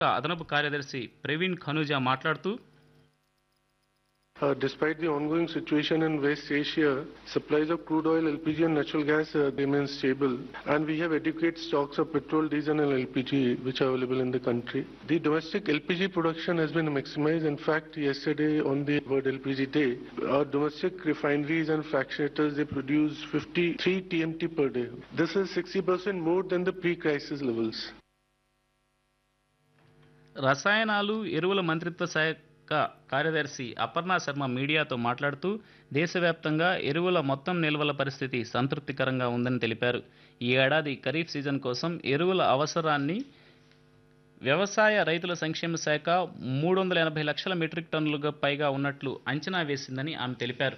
అదనపు కార్యదర్శి ప్రవీణ్ ఖనుజా మాట్లాడుతూ Uh, despite the ongoing situation in West Asia, supplies of crude oil, LPG and natural gas uh, remain stable and we have adequate stocks of petrol, diesel and LPG which are available in the country. The domestic LPG production has been maximized. In fact, yesterday on the World LPG Day, our domestic refineries and fractionators, they produce 53 TMT per day. This is 60% more than the pre-crisis levels. రసాయనాలు ఎరువుల మంత్రిత్వ శాఖ కార్యదర్శి అపర్ణ శర్మ మీడియాతో మాట్లాడుతూ దేశవ్యాప్తంగా ఎరువుల మొత్తం నిల్వల పరిస్థితి సంతృప్తికరంగా ఉందని తెలిపారు ఈ ఏడాది ఖరీఫ్ సీజన్ కోసం ఎరువుల అవసరాన్ని వ్యవసాయ రైతుల సంక్షేమ శాఖ మూడు వందల ఎనభై లక్షల మెట్రిక్ టన్నులుగా పైగా ఉన్నట్లు అంచనా వేసిందని ఆమె తెలిపారు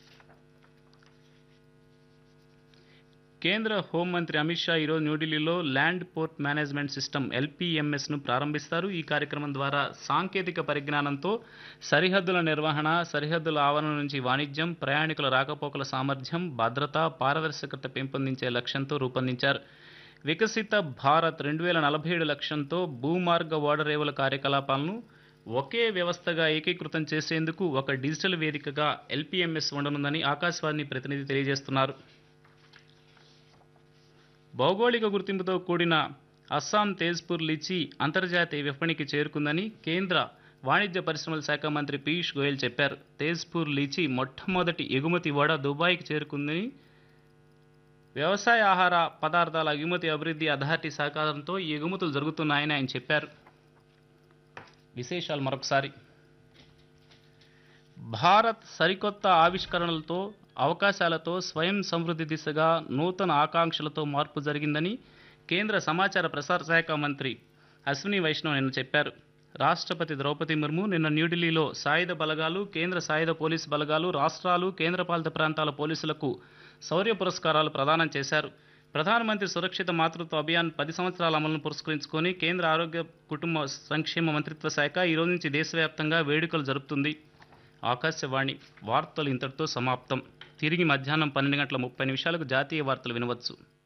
కేంద్ర హోంమంత్రి అమిత్ షా ఈరోజు న్యూఢిల్లీలో ల్యాండ్ పోర్ట్ మేనేజ్మెంట్ సిస్టమ్ ఎల్పీఎంఎస్ను ప్రారంభిస్తారు ఈ కార్యక్రమం ద్వారా సాంకేతిక పరిజ్ఞానంతో సరిహద్దుల నిర్వహణ సరిహద్దుల ఆవరణ నుంచి వాణిజ్యం ప్రయాణికుల రాకపోకల సామర్థ్యం భద్రత పారదర్శకత పెంపొందించే లక్ష్యంతో రూపొందించారు వికసిత భారత్ రెండు వేల నలభై ఏడు లక్ష్యంతో భూమార్గ ఓడరేవుల కార్యకలాపాలను ఒకే వ్యవస్థగా ఏకీకృతం చేసేందుకు ఒక డిజిటల్ వేదికగా ఎల్పీఎంఎస్ ఉండనుందని ఆకాశవాణి ప్రతినిధి తెలియజేస్తున్నారు భౌగోళిక గుర్తింపుతో కూడిన అస్సాం తేజ్పూర్ లిచి అంతర్జాతీయ విపణికి చేరుకుందని కేంద్ర వాణిజ్య పరిశ్రమల శాఖ మంత్రి పీయూష్ గోయల్ చెప్పారు తేజ్పూర్ లిచి మొట్టమొదటి ఎగుమతి ఓడ దుబాయ్కి చేరుకుందని వ్యవసాయ ఆహార పదార్థాల ఎగుమతి అభివృద్ధి అథారిటీ సహకారంతో ఈ ఎగుమతులు జరుగుతున్నాయని ఆయన చెప్పారు విశేషాలు మరొకసారి భారత్ సరికొత్త ఆవిష్కరణలతో అవకాశాలతో స్వయం సమృద్ధి దిశగా నూతన ఆకాంక్షలతో మార్పు జరిగిందని కేంద్ర సమాచార ప్రసార శాఖ మంత్రి అశ్విని వైష్ణవ్ నిన్న చెప్పారు రాష్ట్రపతి ద్రౌపది ముర్ము నిన్న న్యూఢిల్లీలో సాయుధ బలగాలు కేంద్ర సాయుధ పోలీసు బలగాలు రాష్ట్రాలు కేంద్రపాలిత ప్రాంతాల పోలీసులకు శౌర్య పురస్కారాలు ప్రదానం చేశారు ప్రధానమంత్రి సురక్షిత మాతృత్వ అభియాన్ పది సంవత్సరాల అమలును పురస్కరించుకొని కేంద్ర ఆరోగ్య కుటుంబ సంక్షేమ మంత్రిత్వ శాఖ ఈ రోజు నుంచి దేశవ్యాప్తంగా వేడుకలు జరుపుతుంది ఆకాశవాణి వార్తలు ఇంతటితో సమాప్తం తిరిగి మధ్యాహ్నం పన్నెండు గంటల ముప్పై నిమిషాలకు జాతీయ వార్తలు వినవచ్చు